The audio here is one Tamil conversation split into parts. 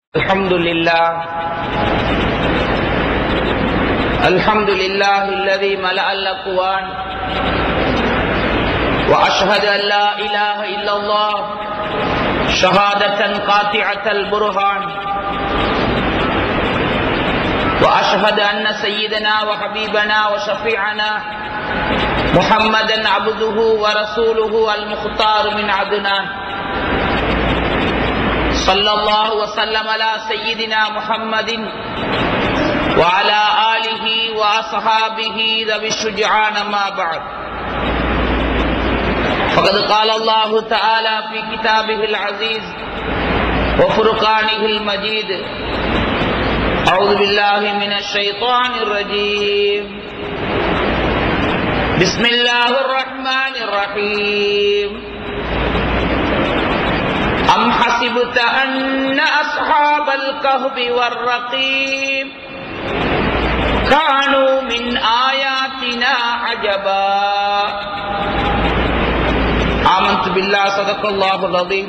الحمد لله الحمد لله الذي ملأ الأكوان وأشهد أن لا إله إلا الله شهادة قاطعة البرهان وأشهد أن سيدنا وحبيبنا وشفيعنا محمدا عبده ورسوله المختار من عدنان صلى الله وسلم على سيدنا محمد وعلى آله وأصحابه ذوي الشجعان ما بعد فقد قال الله تعالى في كتابه العزيز وفرقانه المجيد أعوذ بالله من الشيطان الرجيم بسم الله الرحمن الرحيم أم حسبت أن أصحاب الكهف والرقيم كانوا من آياتنا عجبا آمنت بالله صدق الله العظيم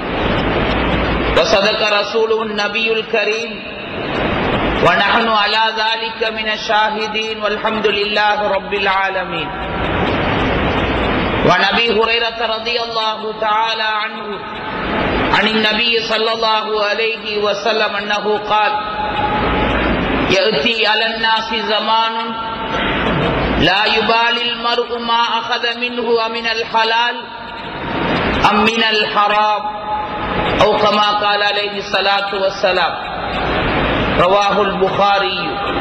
وصدق رسوله النبي الكريم ونحن على ذلك من الشاهدين والحمد لله رب العالمين وعن ابي هريره رضي الله تعالى عنه عن النبي صلى الله عليه وسلم انه قال ياتي على الناس زمان لا يبالي المرء ما اخذ منه ومن الحلال ام من الحرام او كما قال عليه الصلاه والسلام رواه البخاري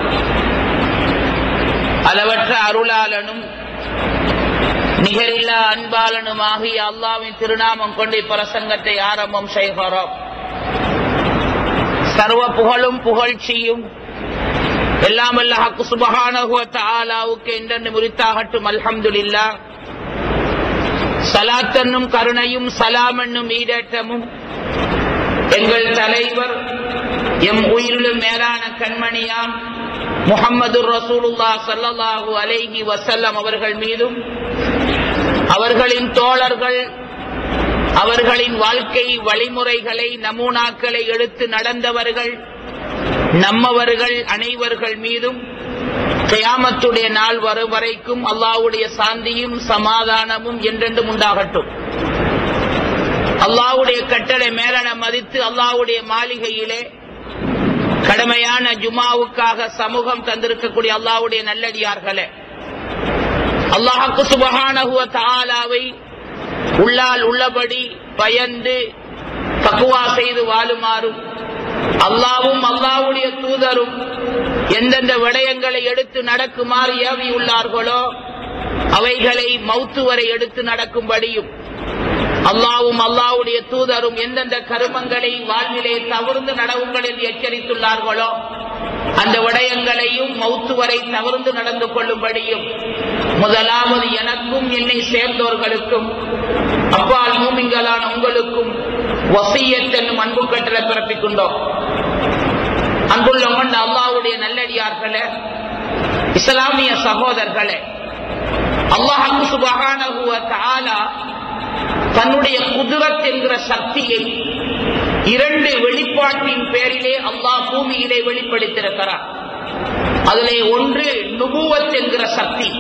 அளவற்ற அருளாளனும் நிகரில்லா அன்பாளனுமாகிய அல்லாவின் திருநாமம் கொண்டு பிரசங்கத்தை ஆரம்பம் செய்கிறோம் சர்வ புகழும் புகழ்ச்சியும் எல்லாம் அல்ல ஹக்கு சுபஹானகுவத்த ஆலாவுக்கு என்றென்று முறித்தாகட்டும் அல்ஹம்துலில்லா சலாத்தன்னும் கருணையும் சலாம் என்னும் ஈடேற்றமும் எங்கள் தலைவர் எம் உயிரிலும் மேலான கண்மணியாம் முகம்மது ரசூலுல்லா சல்லல்லாஹு அலைஹி வசல்லம் அவர்கள் மீதும் அவர்களின் தோழர்கள் அவர்களின் வாழ்க்கை வழிமுறைகளை நமூனாக்களை எடுத்து நடந்தவர்கள் நம்மவர்கள் அனைவர்கள் மீதும் கயாமத்துடைய நாள் வரும் வரைக்கும் அல்லாவுடைய சாந்தியும் சமாதானமும் என்றென்றும் உண்டாகட்டும் அல்லாவுடைய கட்டளை மேலன மதித்து அல்லாவுடைய மாளிகையிலே கடமையான ஜுமாவுக்காக சமூகம் தந்திருக்கக்கூடிய அல்லாவுடைய நல்லடியார்களே அல்லாஹுக்கு சுபகானகுவ தாலாவை உள்ளால் உள்ளபடி பயந்து தக்குவா செய்து வாழுமாறும் அல்லாவும் அல்லாவுடைய தூதரும் எந்தெந்த விடயங்களை எடுத்து நடக்குமாறு ஏவியுள்ளார்களோ அவைகளை மௌத்து வரை எடுத்து நடக்கும்படியும் அல்லாவும் அல்லாவுடைய தூதரும் எந்தெந்த கருமங்களை வாழ்விலே தவிர்ந்து நடவுங்கள் என்று எச்சரித்துள்ளார்களோ அந்த விடயங்களையும் மௌத்து வரை தவிர்த்து நடந்து கொள்ளும்படியும் முதலாவது எனக்கும் என்னை சேர்ந்தோர்களுக்கும் அப்பால் மூமிங்களான உங்களுக்கும் வசியத் என்னும் அன்பு கட்டளை பிறப்பிக்கின்றோம் அன்புள்ள கொண்ட அல்லாவுடைய நல்லடியார்களே இஸ்லாமிய சகோதரர்களே அல்லாஹு சுபகானகுவ தாலா தன்னுடைய குதிரத் என்கிற சக்தியை இரண்டு வெளிப்பாட்டின் பேரிலே அல்லாஹ் பூமியிலே வெளிப்படுத்தியிருக்கிறார் அதிலே ஒன்று நுபுவத் என்கிற சக்தி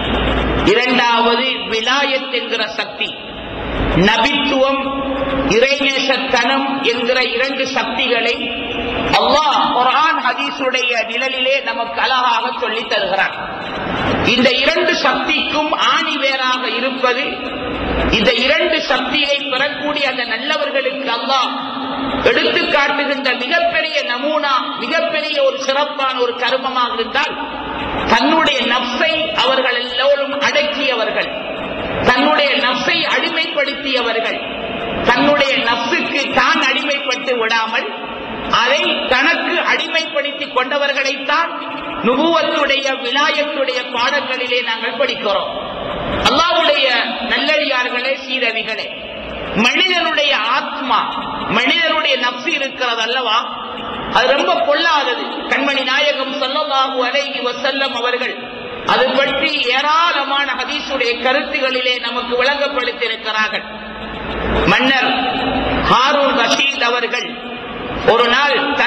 இரண்டாவது விலாயத் என்கிற சக்தி நபித்துவம் இறைநேசத்தனம் என்கிற இரண்டு சக்திகளை அல்லாஹ் குரான் ஹதீஸுடைய நிழலிலே நமக்கு அழகாக சொல்லித் தருகிறார் இந்த இரண்டு சக்திக்கும் ஆணி வேறாக இருப்பது இந்த இரண்டு சக்தியை பெறக்கூடிய அந்த நல்லவர்களுக்கு அல்லாஹ் எடுத்து காட்டுகின்ற மிகப்பெரிய நமூனா மிகப்பெரிய ஒரு சிறப்பான ஒரு கருமமாக இருந்தால் தன்னுடைய நப்சை அவர்கள் எல்லோரும் அடக்கியவர்கள் தன்னுடைய நப்சை அடிமைப்படுத்தியவர்கள் தன்னுடைய நப்சுக்கு தான் அடிமைப்பட்டு விடாமல் அதை தனக்கு அடிமைப்படுத்திக் கொண்டவர்களைத்தான் நுபுவத்துடைய விலாயத்துடைய பாடங்களிலே நாங்கள் படிக்கிறோம் அல்லாவுடைய நல்லடியார்களே சீரவிகளே மனிதனுடைய ஆத்மா மனிதனுடைய நப்சு இருக்கிறது அல்லவா அது ரொம்ப பொல்லாதது கண்மணி நாயகம் சொல்லலாகு அலைகி வசல்லம் அவர்கள் அது பற்றி ஏராளமான ஹதீசுடைய கருத்துகளிலே நமக்கு விளங்கப்படுத்தியிருக்கிறார்கள் மன்னர் ஹாரூன் ரஷீத் அவர்கள் ஒரு நாள்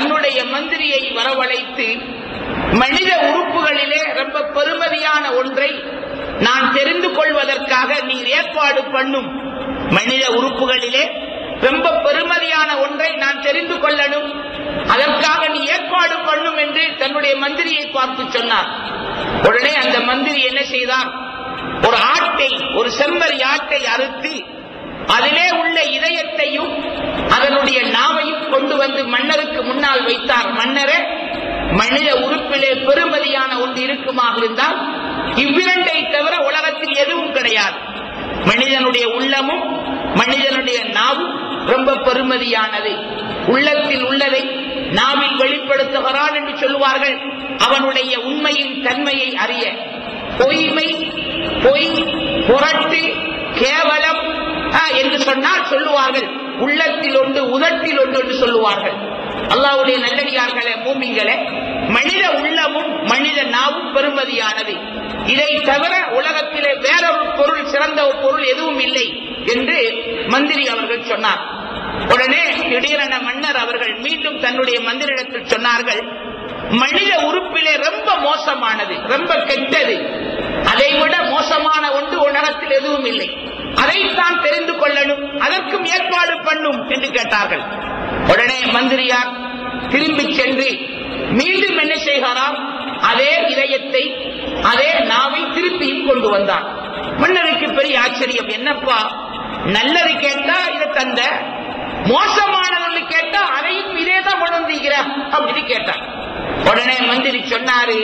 மந்திரியை வரவழைத்து மனித உறுப்புகளிலே ரொம்ப பெருமதியான ஒன்றை நான் தெரிந்து கொள்வதற்காக நீர் ஏற்பாடு பண்ணும் மனித உறுப்புகளிலே ரொம்ப பெருமதியான ஒன்றை நான் தெரிந்து கொள்ளணும் அதற்காக நீ ஏற்பாடு பண்ணும் என்று தன்னுடைய மந்திரியை பார்த்து சொன்னார் உடனே அந்த மந்திரி என்ன செய்தார் ஒரு ஆட்டை ஒரு செம்மறி ஆட்டை அறுத்து அதிலே உள்ள இதயத்தையும் அதனுடைய நாவையும் கொண்டு வந்து மன்னருக்கு முன்னால் வைத்தார் மன்னரே மனித உறுப்பிலே பெருமதியான ஒன்று இருக்குமாக இருந்தால் இவ்விரண்டை தவிர உலகத்தில் எதுவும் கிடையாது மனிதனுடைய உள்ளமும் மனிதனுடைய நாவும் ரொம்ப பெருமதியானது உள்ளத்தில் உள்ளதை நாவில் வெளிப்படுத்துகிறான் என்று சொல்லுவார்கள் அவனுடைய உண்மையின் தன்மையை அறிய பொய்மை பொய் புரட்டு கேவலம் ஆ, என்று சொன்னால் சொல்லுவார்கள் உள்ளத்தில் ஒன்று உதட்டில் ஒன்று என்று சொல்லுவார்கள் அல்லாவுடைய நல்லடியார்களே மூமிங்களே மனித உள்ளமும் மனித நாவும் பெருமதியானது இதை தவிர உலகத்திலே வேறொரு பொருள் சிறந்த ஒரு பொருள் எதுவும் இல்லை என்று மந்திரி அவர்கள் சொன்னார் உடனே திடீரென மன்னர் அவர்கள் மீண்டும் தன்னுடைய மந்திரிடத்தில் சொன்னார்கள் மனித உறுப்பிலே ரொம்ப மோசமானது ரொம்ப கெட்டது அதை விட மோசமான ஒன்று உலகத்தில் எதுவும் இல்லை அதைத்தான் தெரிந்து கொள்ளணும் அதற்கும் ஏற்பாடு பண்ணும் என்று கேட்டார்கள் உடனே மந்திரியார் திரும்பி சென்று மீண்டும் என்ன செய்கிறார் அதே இதயத்தை அதே நாவை திருப்பியும் கொண்டு வந்தார் மன்னருக்கு பெரிய ஆச்சரியம் என்னப்பா நல்லது கேட்டா இதை தந்த மோசமானது கேட்டா அதையும் இதே தான் கொண்டு வந்தீங்கிற அப்படின்னு கேட்டார் உடனே மந்திரி சொன்னாரு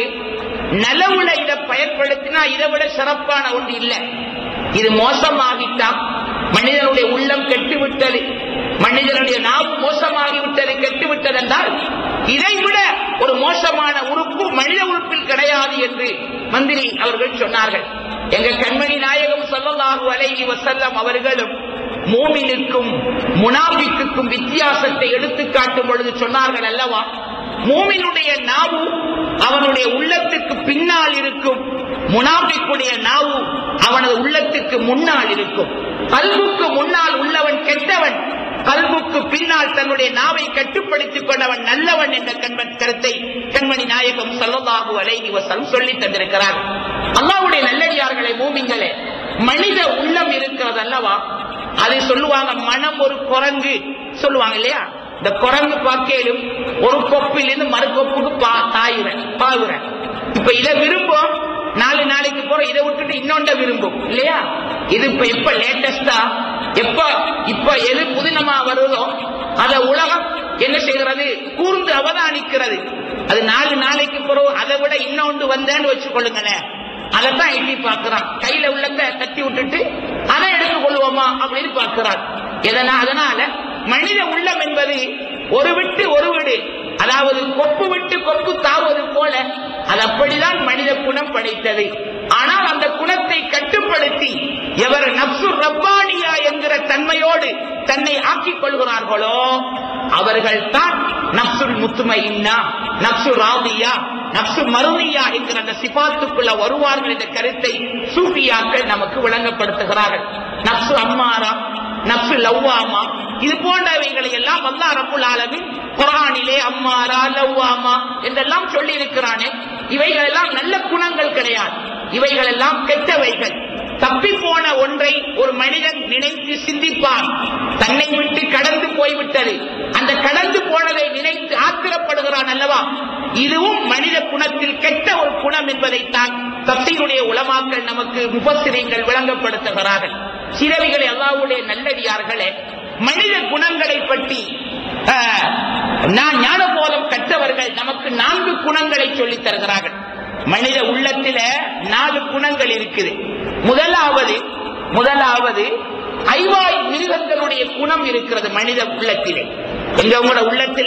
நலவுல இதை பயன்படுத்தினா இதை விட சிறப்பான ஒன்று இல்லை இது மோசமாகிட்டான் மனிதனுடைய உள்ளம் கெட்டுவிட்டது மனிதனுடைய நாவு மோசமாகி விட்டது கெட்டு விட்டது என்றால் இதை விட ஒரு மோசமான உறுப்பு மனித உறுப்பில் கிடையாது என்று மந்திரி அவர்கள் சொன்னார்கள் எங்க கண்மணி நாயகம் ஸல்லல்லாஹு அலைஹி வஸல்லம் அவர்களும் மூமினுக்கும் முனாபிக்குக்கும் வித்தியாசத்தை எடுத்து காட்டும் பொழுது சொன்னார்கள் அல்லவா மூமினுடைய நாவு அவனுடைய உள்ளத்துக்கு பின்னால் இருக்கும் முனாபிக்குடைய நாவு அவனது உள்ளத்துக்கு முன்னால் இருக்கும் கல்புக்கு முன்னால் உள்ளவன் கெட்டவன் கல்புக்கு பின்னால் தன்னுடைய நாவை கட்டுப்படுத்திக் கொண்டவன் நல்லவன் என்ற கண்மன் கருத்தை கண்மணி நாயகம் ஸல்லல்லாஹு அலைஹி வஸல்லம் சொல்லி தந்திருக்கிறார் அல்லாஹ்வுடைய நல்லடியார்களை மூமிங்களே மனித உள்ளம் இருக்கிறது அல்லவா அதை சொல்லுவாங்க மனம் ஒரு குரங்கு சொல்லுவாங்க இல்லையா இந்த குரங்கு பார்க்கையிலும் ஒரு கொப்பிலிருந்து மறு கொப்புக்கு பா தாயுறேன் பாவுறேன் இப்ப இதை விரும்பும் நாலு நாளைக்கு போற இதை விட்டுட்டு இன்னொண்ட விரும்பும் இல்லையா இது இப்ப எப்ப லேட்டஸ்டா எப்ப இப்ப எது புதினமா வருதோ அத உலகம் என்ன செய்கிறது கூர்ந்து அவதானிக்கிறது அது நாலு நாளைக்கு பிறகு அதை விட இன்னொன்று வந்தேன்னு வச்சுக்கொள்ளுங்களேன் அதைத்தான் எட்டி பார்க்கிறான் கையில உள்ளத தட்டி விட்டுட்டு அதை எடுத்துக் கொள்வோமா அப்படின்னு பார்க்கிறான் எதனா அதனால மனித உள்ளம் என்பது ஒரு விட்டு ஒரு வீடு அதாவது கொப்பு விட்டு கொப்பு தாவுவது போல அது அப்படிதான் மனித குணம் படைத்தது ஆனால் அந்த குணத்தை கட்டுப்படுத்தி எவர் நப்சு ரப்பானியா என்கிற தன்மையோடு தன்னை ஆக்கிக் கொள்கிறார்களோ அவர்கள் தான் நப்சுல் முத்துமையின்னா நப்சு ராதியா நப்சு மருதியா என்கிற அந்த சிபாத்துக்குள்ள வருவார்கள் என்ற கருத்தை சூஃபியாக்கள் நமக்கு விளங்கப்படுத்துகிறார்கள் நப்சு அம்மாரா நப்சு லவ்வாமா இது போன்றவைகளை எல்லாம் அல்லா ரப்புல் ஆலமின் குரானிலே அம்மாரா லவ்வாமா என்றெல்லாம் சொல்லி இருக்கிறானே இவைகள் எல்லாம் நல்ல குணங்கள் கிடையாது இவைகள் எல்லாம் கெட்டவைகள் தப்பி போன ஒன்றை ஒரு மனிதன் நினைத்து சிந்திப்பான் தன்னை விட்டு கடந்து போய்விட்டது அந்த கடந்து போனதை நினைத்து ஆத்திரப்படுகிறான் அல்லவா இதுவும் மனித குணத்தில் கெட்ட ஒரு குணம் என்பதைத்தான் தப்சீருடைய உலமாக்கள் நமக்கு முபசிரியங்கள் விளங்கப்படுத்துகிறார்கள் சிறவிகளை அல்லாவுடைய நல்லடியார்களே மனித குணங்களை பற்றி ஆஹ், நான் ஞானபோதம் கற்றவர்கள் நமக்கு நான்கு குணங்களை சொல்லித் தருகிறார்கள் மனித உள்ளத்தில நாலு குணங்கள் இருக்குது முதலாவது முதலாவது ஐவாய் மிருகங்களுடைய குணம் இருக்கிறது மனித உள்ளத்திலே எங்க உங்களோட உள்ளத்தில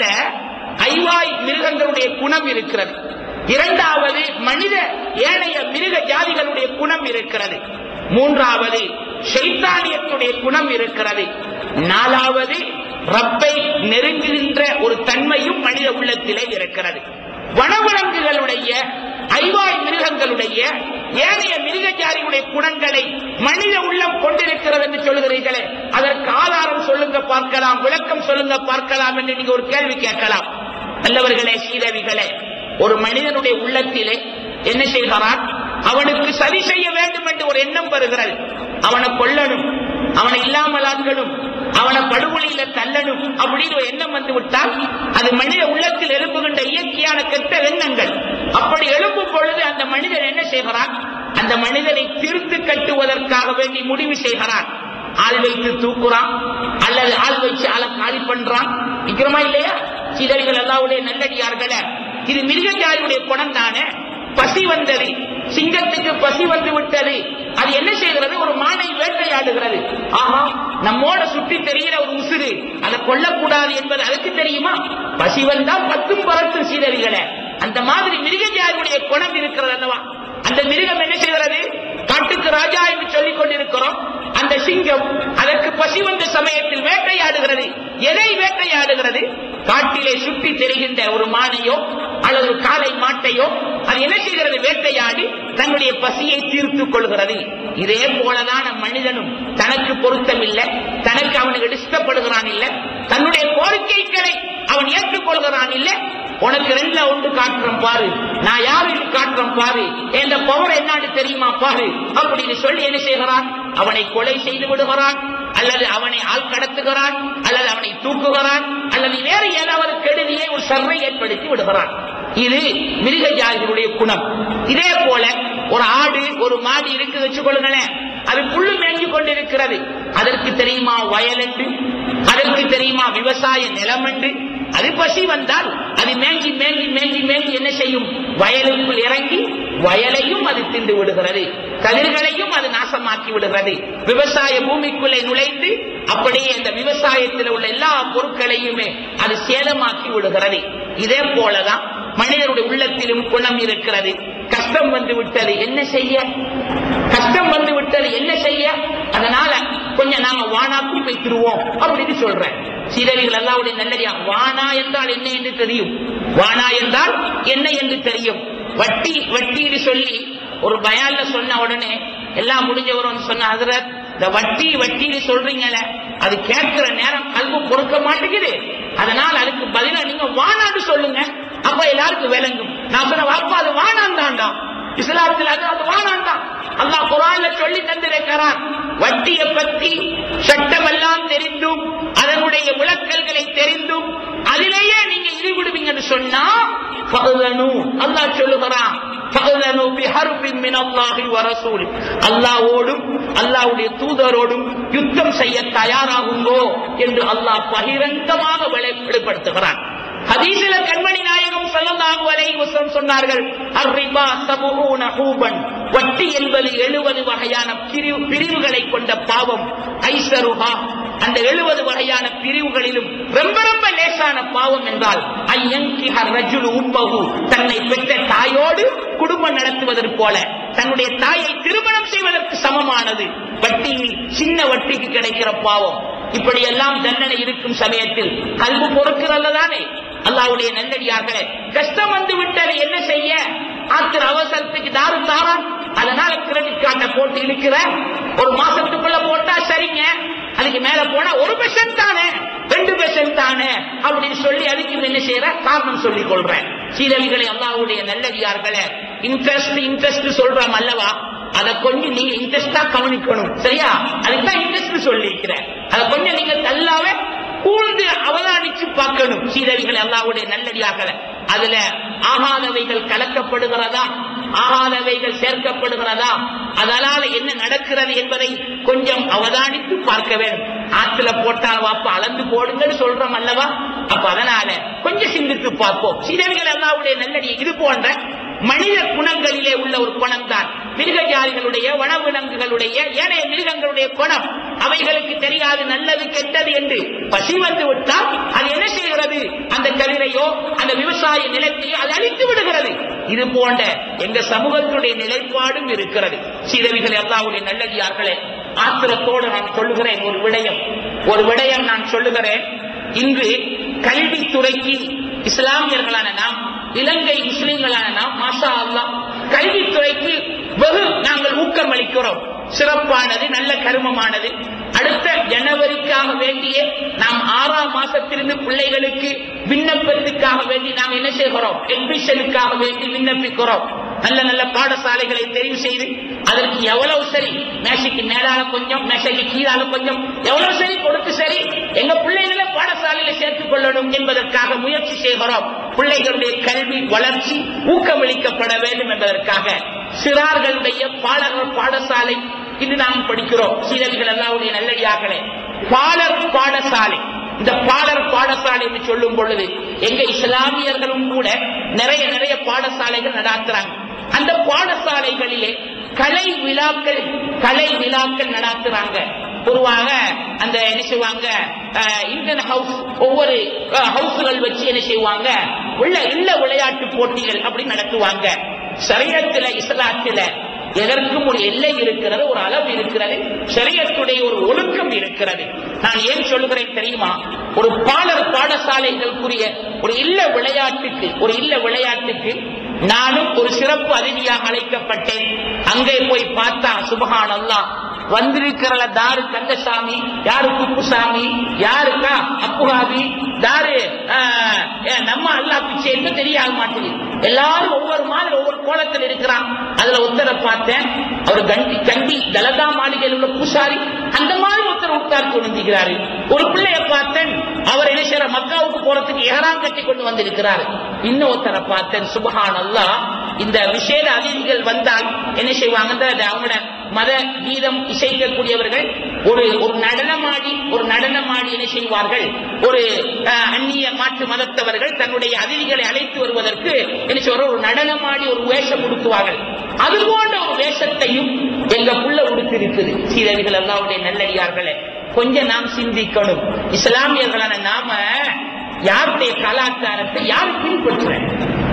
ஐவாய் மிருகங்களுடைய குணம் இருக்கிறது இரண்டாவது மனித ஏனைய மிருக ஜாதிகளுடைய குணம் இருக்கிறது மூன்றாவது ஷைத்தானியத்துடைய குணம் இருக்கிறது நாலாவது ரப்பை நெருங்குகின்ற ஒரு தன்மையும் மனித உள்ளத்திலே இருக்கிறது வனவிலங்குகளுடைய ஐவாய் மிருகங்களுடைய ஏனைய மிருகஜாரியுடைய குணங்களை மனித உள்ளம் கொண்டிருக்கிறது என்று சொல்கிறீர்களே அதற்கு ஆதாரம் சொல்லுங்க பார்க்கலாம் விளக்கம் சொல்லுங்க பார்க்கலாம் என்று நீங்க ஒரு கேள்வி கேட்கலாம் நல்லவர்களே சீதவிகளே ஒரு மனிதனுடைய உள்ளத்திலே என்ன செய்கிறான் அவனுக்கு சரி செய்ய வேண்டும் என்று ஒரு எண்ணம் வருகிறது அவனை கொல்லணும் அவனை இல்லாமலாக்கணும் அவனை படுகொலையில தள்ளணும் அப்படின்னு ஒரு எண்ணம் வந்து விட்டால் அது மனித உள்ளத்தில் எழுப்புகின்ற இயற்கையான கெட்ட எண்ணங்கள் அப்படி எழுப்பும் பொழுது அந்த மனிதன் என்ன செய்கிறான் அந்த மனிதனை திருத்து கட்டுவதற்காக வேண்டி முடிவு செய்கிறான் ஆள் வைத்து தூக்குறான் அல்லது ஆள் வச்சு ஆளை காலி பண்றான் விக்கிறோமா இல்லையா சிதறிகள் எல்லாவுடைய நல்லடியார்களே இது மிருகஜாதியுடைய குணம் தானே பசி வந்தது சிங்கத்துக்கு பசி வந்து விட்டது அது என்ன செய்கிறது ஒரு மானை வேட்டையாடுகிறது ஆஹா நம்மோட சுற்றி தெரிகிற ஒரு உசுறு அதை கொல்லக்கூடாது என்பது அதுக்கு தெரியுமா பசி வந்தா பத்தும் பறத்தும் சீதறிகளே அந்த மாதிரி மிருகஜாதியுடைய குணம் இருக்கிறது அல்லவா அந்த மிருகம் என்ன செய்கிறது காட்டுக்கு ராஜா என்று சொல்லிக் கொண்டிருக்கிறோம் அந்த சிங்கம் அதற்கு பசி வந்த சமயத்தில் வேட்டையாடுகிறது எதை வேட்டையாடுகிறது காட்டிலே சுற்றி தெரிகின்ற ஒரு மானையோ அல்லது ஒரு காளை மாட்டையோ அது என்ன செய்கிறது வேட்டையாடி தன்னுடைய பசியை தீர்த்துக் கொள்கிறது இதே போலதான் மனிதனும் தனக்கு பொருத்தமில்லை தனக்கு அவனுக்கு இஷ்டப்படுகிறான் இல்லை தன்னுடைய கோரிக்கைகளை அவன் ஏற்றுக்கொள்கிறான் இல்லை உனக்கு ரெண்டுல ஒன்று காட்டுறோம் பாரு நான் யாருக்கு காட்டுறோம் பாரு என்ற பவர் என்னன்னு தெரியுமா பாரு அப்படின்னு சொல்லி என்ன செய்கிறான் அவனை கொலை செய்து விடுகிறான் அல்லது அவனை ஆள் கடத்துகிறான் அல்லது அவனை தூக்குகிறான் அல்லது வேறு ஏதாவது கெடுதியை ஒரு சர்வை ஏற்படுத்தி விடுகிறான் இது மிருக ஜாதிகளுடைய குணம் இதே போல ஒரு ஆடு ஒரு மாடு இருக்கு வச்சுக்கொள்ளுங்களேன் அது புல்லு மேய்ஞ்சு கொண்டிருக்கிறது அதற்கு தெரியுமா வயல் என்று அதற்கு தெரியுமா விவசாய நிலம் என்று அது பசி வந்தால் அது மேஞ்சி மேஞ்சி மேஞ்சி மேஞ்சி என்ன செய்யும் வயலுக்குள் இறங்கி வயலையும் அது தின்று விடுகிறது கதிர்களையும் அது நாசமாக்கி விடுகிறது விவசாய பூமிக்குள்ளே நுழைந்து அப்படியே அந்த விவசாயத்தில் உள்ள எல்லா பொருட்களையுமே அது சேதமாக்கி விடுகிறது இதே போலதான் மனிதனுடைய உள்ளத்திலும் குணம் இருக்கிறது கஷ்டம் வந்து விட்டது என்ன செய்ய கஷ்டம் வந்து விட்டது என்ன செய்ய அதனால கொஞ்சம் நாங்க வானாக்கு வைத்திருவோம் அப்படின்னு சொல்றேன் சீரவிகள் எல்லாவுடைய நல்லடியா வானா என்றால் என்ன என்று தெரியும் வானா என்றால் என்ன என்று தெரியும் வட்டி வட்டின்னு சொல்லி ஒரு பயான்ல சொன்ன உடனே எல்லாம் முடிஞ்சவரும் சொன்ன ஹசரத் இந்த வட்டி வட்டின்னு சொல்றீங்களே அது கேட்கிற நேரம் கல்வி பொறுக்க மாட்டேங்குது அதனால அதுக்கு பதிலா நீங்க வானான்னு சொல்லுங்க அப்ப எல்லாருக்கும் விளங்கும் நான் சொன்ன வாப்பா அது வானான் தாண்டா இஸ்லாத்தில் அது அது வானான் தான் அல்லாஹ் குரான்ல சொல்லி தந்திருக்கிறான் வட்டியை பற்றி சட்டமெல்லாம் தெரிந்தும் அதனுடைய விளக்கல்களை தெரிந்தும் அதிலேயே நீங்க ஈடுபடுவீங்கன்னு சொன்னா பகுதனு அல்லாஹ் சொல்லுகிறான் பகுதனு பிஹர்பின் மின் அல்லாஹி வரசூல் அல்லாஹ்வோடும் அல்லாஹ்வுடைய தூதரோடும் யுத்தம் செய்ய தயாராகுங்கோ என்று அல்லாஹ் பகிரங்கமாக வெளிப்படுத்துகிறான் ஹதீஸில கண்மணி நாயகம் ஸல்லல்லாஹு அலைஹி வஸல்லம் சொன்னார்கள் அர்ரிபா சபூன ஹூபன் வட்டி என்பது 70 வகையான பிரிவு பிரிவுகளை கொண்ட பாவம் ஐசருஹா அந்த 70 வகையான பிரிவுகளிலும் ரொம்ப ரொம்ப லேசான பாவம் என்றால் ஐயங்கிஹ ரஜுலு உம்மஹு தன்னை பெற்ற தாயோடு குடும்பம் நடத்துவதற்கு போல தன்னுடைய தாயை திருமணம் செய்வதற்கு சமமானது வட்டி சின்ன வட்டிக்கு கிடைக்கிற பாவம் இப்படி எல்லாம் தண்டனை இருக்கும் சமயத்தில் கல்வி பொறுக்கிறல்லதானே அல்லாவுடைய நல்லடியார்களே கஷ்டம் வந்து விட்டது என்ன செய்ய ஆத்திர அவசரத்துக்கு தாரு தாரா அதனால கிரெடிட் கார்டை போட்டு இழுக்கிற ஒரு மாசத்துக்குள்ள போட்டா சரிங்க அதுக்கு மேல போனா ஒரு பெர்சன்ட் தானே ரெண்டு பெர்சன்ட் தானே அப்படின்னு சொல்லி அதுக்கு என்ன செய்யற காரணம் சொல்லிக் கொள்றேன் சீரவிகளை அல்லாவுடைய நல்லடியார்களே இன்ட்ரெஸ்ட் இன்ட்ரெஸ்ட் சொல்றோம் அல்லவா அதை கொஞ்சம் நீங்க இன்ட்ரெஸ்டா கவனிக்கணும் சரியா அதுதான் இன்ட்ரெஸ்ட் சொல்லியிருக்கிறேன் அதை கொஞ்சம் நீங்க தள்ளாவே கூர்ந்து அவதானிச்சு பார்க்கணும் சீதவிகள் அல்லாவுடைய நல்லடியாகல அதுல ஆகாதவைகள் கலக்கப்படுகிறதா ஆகாதவைகள் சேர்க்கப்படுகிறதா அதனால என்ன நடக்கிறது என்பதை கொஞ்சம் அவதானித்து பார்க்க வேண்டும் ஆற்றுல போட்டால் வாப்பா அளந்து போடுங்கன்னு சொல்றோம் அல்லவா அப்ப அதனால கொஞ்சம் சிந்தித்து பார்ப்போம் சீதவிகள் அல்லாவுடைய நல்லடி இது போன்ற மனித குணங்களிலே உள்ள ஒரு குணம் தான் மிருக ஜாதிகளுடைய வனவிலங்குகளுடைய ஏனைய மிருகங்களுடைய குணம் அவைகளுக்கு தெரியாது நல்லது கெட்டது என்று பசி வந்து விட்டால் அது என்ன செய்கிறது அந்த கதிரையோ அந்த விவசாய நிலத்தையோ அது அழித்து விடுகிறது இது போன்ற எங்க சமூகத்துடைய நிலைப்பாடும் இருக்கிறது சீதவிகள் எல்லாவுடைய நல்லடியார்களே ஆத்திரத்தோடு நான் சொல்லுகிறேன் ஒரு விடயம் ஒரு விடயம் நான் சொல்லுகிறேன் இன்று கல்வித்துறைக்கு இஸ்லாமியர்களான நாம் இலங்கை முஸ்லிம்களான நாம் மாஷா அல்லாஹ் கல்வித்துறைக்கு வெகு நாங்கள் ஊக்கம் அளிக்கிறோம் சிறப்பானது நல்ல கருமமானது அடுத்த ஜனவரிக்காக வேண்டிய நாம் ஆறாம் மாசத்திலிருந்து பிள்ளைகளுக்கு விண்ணப்பத்துக்காக வேண்டி நாம் என்ன செய்கிறோம் அட்மிஷனுக்காக வேண்டி விண்ணப்பிக்கிறோம் நல்ல நல்ல பாடசாலைகளை தெரிவு செய்து அதற்கு எவ்வளவு சரி மேசைக்கு மேலால கொஞ்சம் மேசைக்கு கீழால கொஞ்சம் எவ்வளவு சரி கொடுத்து சரி எங்க பிள்ளைகளை பாடசாலையில சேர்த்துக் கொள்ளணும் என்பதற்காக முயற்சி செய்கிறோம் பிள்ளைகளுடைய கல்வி வளர்ச்சி ஊக்கமளிக்கப்பட வேண்டும் என்பதற்காக சிறார்களுடைய பாடகர் பாடசாலை இது நாம் படிக்கிறோம் சீரவிகள் எல்லாருடைய நல்லடியார்களே பாலர் பாடசாலை இந்த பாலர் பாடசாலை என்று சொல்லும் பொழுது எங்க இஸ்லாமியர்களும் கூட நிறைய நிறைய பாடசாலைகள் நடாத்துறாங்க அந்த பாடசாலைகளிலே கலை விழாக்கள் கலை விழாக்கள் நடாத்துறாங்க பொதுவாக அந்த என்ன செய்வாங்க இந்தியன் ஹவுஸ் ஒவ்வொரு ஹவுஸ்கள் வச்சு என்ன செய்வாங்க உள்ள இல்ல விளையாட்டு போட்டிகள் அப்படி நடத்துவாங்க சரியத்துல இஸ்லாத்துல எதற்கும் ஒரு எல்லை இருக்கிறது ஒரு அளவு இருக்கிறது சரியத்துடைய ஒரு ஒழுக்கம் இருக்கிறது நான் ஏன் சொல்லுகிறேன் தெரியுமா ஒரு பாலர் பாடசாலைகளுக்குரிய ஒரு இல்ல விளையாட்டுக்கு ஒரு இல்ல விளையாட்டுக்கு நானும் ஒரு சிறப்பு அதிதியாக அழைக்கப்பட்டேன் அங்கே போய் பார்த்தா சுபஹான் அல்லாஹ் வந்திருக்கிறல தாரு கந்தசாமி யாரு குப்புசாமி யாருக்கா அப்புகாபி தாரு ஆஹ், ஏ, நம்ம அல்லா பிச்சை என்று தெரியாக மாட்டேங்குது எல்லாரும் ஒவ்வொரு மாதிரி ஒவ்வொரு கோலத்தில் இருக்கிறான் அதுல ஒருத்தரை பார்த்தேன் அவர் கண்டி கண்டி தலதா மாளிகையில் உள்ள பூசாரி அந்த மாதிரி ஒருத்தர் உட்கார்ந்து கொண்டிருக்கிறாரு ஒரு பிள்ளைய பார்த்தேன் அவர் என்ன செய்யற மக்காவுக்கு போறதுக்கு எஹராம் கட்டி கொண்டு வந்திருக்கிறார் இன்னும் ஒருத்தரை பார்த்தேன் சுபஹான் அல்லாஹ் இந்த விசேட அதிதிகள் வந்தால் என்ன செய்வாங்க இந்த அவங்களோட மத கீதம் இசைக்கக்கூடியவர்கள் ஒரு ஒரு நடனமாடி ஒரு நடனமாடி என்ன செய்வார்கள் ஒரு அஹ், அந்நிய மாற்று மதத்தவர்கள் தன்னுடைய அதிதிகளை அழைத்து வருவதற்கு என்ன செய்வார்கள் ஒரு நடனமாடி ஒரு வேஷம் உடுத்துவார்கள் அது போன்ற ஒரு வேஷத்தையும் எங்க புள்ள உடுத்திருக்குது சீதவிகள் எல்லாருடைய நல்லடியார்களே கொஞ்சம் நாம் சிந்திக்கணும் இஸ்லாமியர்களான நாம யாருடைய கலாச்சாரத்தை யாரு பின்பற்றுறேன்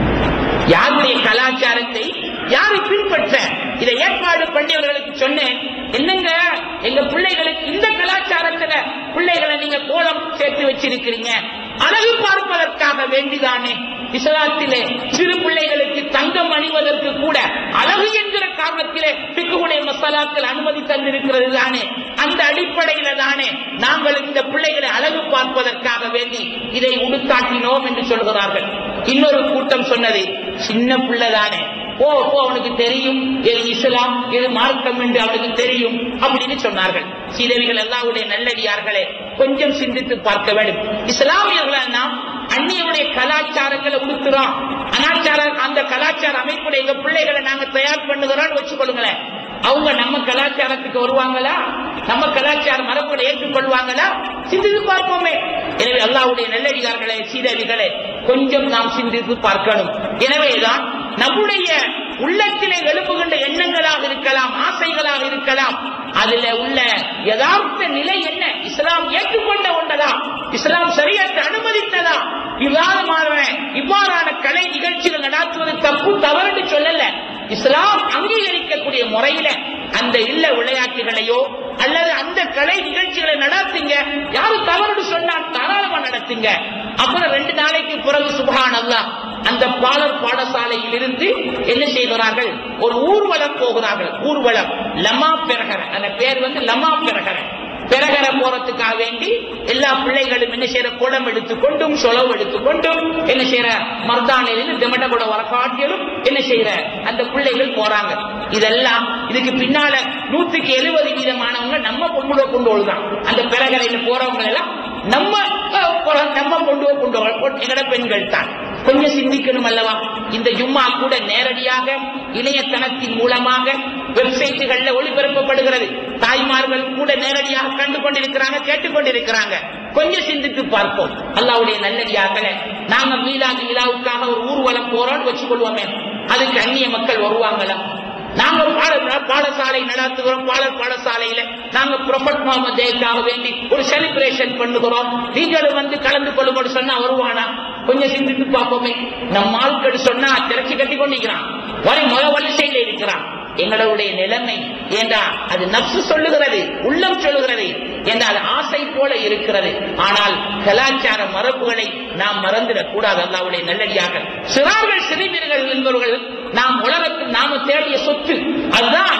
யாருடைய கலாச்சாரத்தை யாரு பின்பற்ற இதை ஏற்பாடு பண்ணியவர்களுக்கு சொன்னேன் என்னங்க எங்க பிள்ளைகளுக்கு இந்த கலாச்சாரத்துல பிள்ளைகளை நீங்க கோலம் சேர்த்து வச்சிருக்கிறீங்க அழகு பார்ப்பதற்காக வேண்டிதானே இஸ்லாத்திலே சிறு பிள்ளைகளுக்கு தங்கம் அணிவதற்கு கூட அழகு என்கிற காரணத்திலே பிக்குடைய மசாலாக்கள் அனுமதி தந்திருக்கிறது தானே அந்த அடிப்படையில தானே நாங்கள் இந்த பிள்ளைகளை அழகு பார்ப்பதற்காக வேண்டி இதை உடுத்தாட்டினோம் என்று சொல்கிறார்கள் இன்னொரு கூட்டம் சொன்னது சின்ன பிள்ளை தானே ஓ ஓ அவனுக்கு தெரியும் எது இஸ்லாம் எது மார்க்கம் என்று அவனுக்கு தெரியும் அப்படின்னு சொன்னார்கள் சீதவிகள் எல்லாருடைய நல்லடியார்களே கொஞ்சம் சிந்தித்து பார்க்க வேண்டும் இஸ்லாமியர்கள் நாம் அந்நியனுடைய கலாச்சாரங்களை உடுத்துறோம் அனாச்சார அந்த கலாச்சார அமைப்புடைய எங்க பிள்ளைகளை நாங்க தயார் பண்ணுகிறோம்னு வச்சுக்கொள்ளுங்களேன் அவங்க நம்ம கலாச்சாரத்துக்கு வருவாங்களா நம்ம கலாச்சார மரபுகளை ஏற்றுக்கொள்வாங்களா சிந்தித்து பார்ப்போமே எனவே அல்லாவுடைய நல்லடியார்களே சீதவிகளே கொஞ்சம் நாம் சிந்தித்து பார்க்கணும் எனவேதான் நம்முடைய உள்ளத்திலே எழுப்புகின்ற எண்ணங்களாக இருக்கலாம் ஆசைகளாக இருக்கலாம் அதுல உள்ள யதார்த்த நிலை என்ன இஸ்லாம் ஏற்றுக்கொண்ட ஒன்றதா இஸ்லாம் சரியத்தை அனுமதித்ததா விவாதமான இவ்வாறான கலை நிகழ்ச்சிகள் நடாத்துவது தப்பு தவறு சொல்லல இஸ்லாம் அங்கீகரிக்கக்கூடிய முறையில அந்த இல்ல விளையாட்டுகளையோ அல்லது அந்த கலை நிகழ்ச்சிகளை நடத்துங்க யாரு தவறு சொன்னால் தாராளமா நடத்துங்க அப்புறம் ரெண்டு நாளைக்கு பிறகு சுபஹான் அல்லாஹ் அந்த பாலர் பாடசாலையில் இருந்து என்ன செய்கிறார்கள் ஒரு ஊர்வலம் போகிறார்கள் ஊர்வலம் லமா பெறகர அந்த பேர் வந்து லமா பெறகர பெறகர போறதுக்காக வேண்டி எல்லா பிள்ளைகளும் என்ன செய்யற குடம் எடுத்துக்கொண்டும் சொலவு எடுத்துக்கொண்டும் என்ன செய்யற மர்தானிலிருந்து திமட்ட கூட வர காட்டிலும் என்ன செய்யற அந்த பிள்ளைகள் போறாங்க இதெல்லாம் இதுக்கு பின்னால நூத்துக்கு எழுபது வீதமானவங்க நம்ம பொண்ணுட கொண்டு வருதான் அந்த பெறகரையில போறவங்க எல்லாம் நம்ம அஹ், போற- நம்ம கொண்டு வர- கொண்டு வர- எங்கட பெண்கள் தான் கொஞ்சம் சிந்திக்கணும் அல்லவா இந்த ஜும்மா கூட நேரடியாக இணையதளத்தின் மூலமாக வெப்சைட்டுகள்ல ஒளிபரப்பப்படுகிறது தாய்மார்கள் கூட நேரடியாக கண்டு கொண்டிருக்கிறாங்க கேட்டுக்கொண்டிருக்கிறாங்க கொஞ்சம் சிந்தித்து பார்ப்போம் அல்லாவுடைய நல்லடியார்களே நாங்க மீலாது விழாவுக்காக ஒரு ஊர்வலம் போறோம்னு வச்சுக்கொள்வோமே அதுக்கு அந்நிய மக்கள் வருவாங்களா நாங்க பாட பாடசாலை நடத்துகிறோம் பாடல் பாடசாலையில நாங்க ப்ரொஃபட் முகமது டேக்காக வேண்டி ஒரு செலிப்ரேஷன் பண்ணுகிறோம் நீங்களும் வந்து கலந்து கொள்ளுங்கள் சொன்னா வருவானா கொஞ்சம் சிந்தித்து பார்ப்போமே நம்ம ஆட்கள் சொன்னா திரைச்சி கட்டி கொண்டிருக்கிறான் வரை முத வரிசையில இருக்கிறான் எங்களுடைய நிலைமை ஏண்டா அது நப்சு சொல்லுகிறது உள்ளம் சொல்லுகிறது ஏண்டா அது ஆசை போல இருக்கிறது ஆனால் கலாச்சார மரபுகளை நாம் மறந்துடக் கூடாது அல்லாவுடைய நல்லடியாக சிறார்கள் சிறுவீர்கள் என்பவர்கள் நாம் உலகத்தில் நாம தேடிய சொத்து அதுதான் நாளை